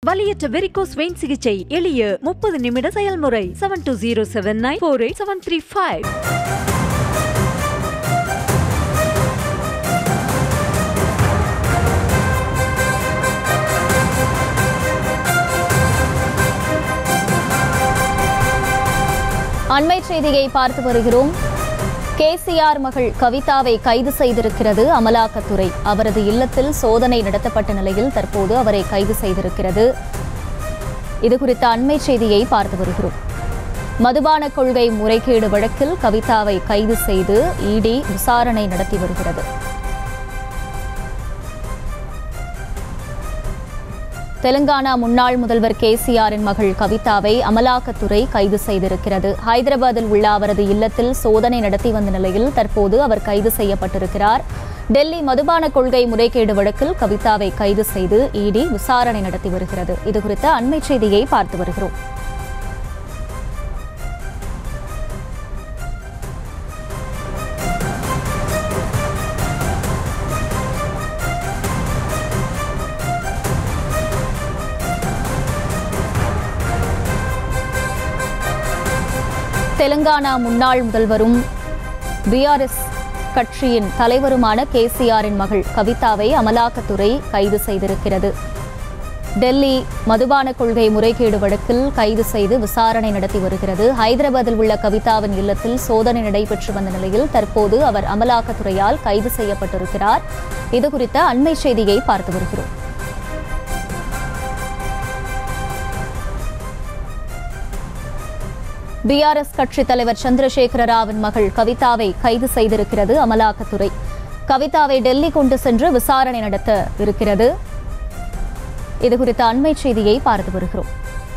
வலியற்ற varicose vein சிகிச்சை எளிய முப்பது நிமிட செயல்முறை seven two zero seven nine four eight seven three five அண்மை செய்தியை பார்த்து வருகிறோம் கேசிஆர் மகள் கவிதாவை கைது செய்திருக்கிறது அமலாக்கத்துறை அவரது இல்லத்தில் சோதனை நடத்தப்பட்ட நிலையில் தற்போது அவரை கைது செய்திருக்கிறது இது குறித்த அண்மை செய்தியை பார்த்து வருகிறோம் மதுபான கொள்கை முறைகேடு வழக்கில் கவிதாவை கைது செய்து இடி விசாரணை நடத்தி வருகிறது தெலுங்கானா முன்னாள் முதல்வர் கேசிஆரின் மகள் கவிதாவை அமலாக்கத்துறை கைது செய்திருக்கிறது ஹைதராபாத்தில் உள்ள அவரது இல்லத்தில் சோதனை நடத்தி வந்த நிலையில் தற்போது அவர் கைது செய்யப்பட்டிருக்கிறார் டெல்லி மதுபான கொள்கை முறைகேடு வழக்கில் கவிதாவை கைது செய்து இடி விசாரணை நடத்தி வருகிறது இதுகுறித்த அண்மை செய்தியை பார்த்து வருகிறோம் தெலுங்கானா முன்னாள் முதல்வரும் பிஆர்எஸ் கட்சியின் தலைவருமான கேசிஆரின் மகள் கவிதாவை அமலாக்கத்துறை கைது செய்திருக்கிறது டெல்லி மதுபான கொள்கை முறைகேடு வழக்கில் கைது செய்து விசாரணை நடத்தி வருகிறது ஹைதராபாத்தில் உள்ள கவிதாவின் இல்லத்தில் சோதனை நடைபெற்று வந்த நிலையில் தற்போது அவர் அமலாக்கத்துறையால் கைது செய்யப்பட்டிருக்கிறார் இதுகுறித்த அண்மை செய்தியை பார்த்து வருகிறோம் பிஆர்எஸ் கட்சித் தலைவர் சந்திரசேகர ராவின் மகள் கவிதாவை கைது செய்திருக்கிறது அமலாக்கத்துறை கவிதாவை டெல்லி கொண்டு சென்று விசாரணை நடத்த இருக்கிறது இதுகுறித்த அண்மை செய்தியை பார்த்து வருகிறோம்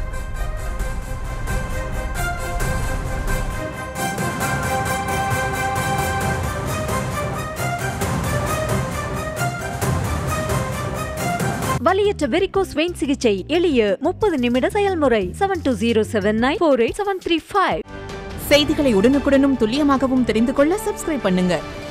வலியற்ற வெரிகோஸ் வெயின் சிகிச்சை எளிய முப்பது நிமிட செயல்முறை seven two zero seven nine four eight seven three five செய்திகளை உடனுக்குடனும் துல்லியமாகவும் தெரிந்து கொள்ள சப்ஸ்கிரைப் பண்ணுங்க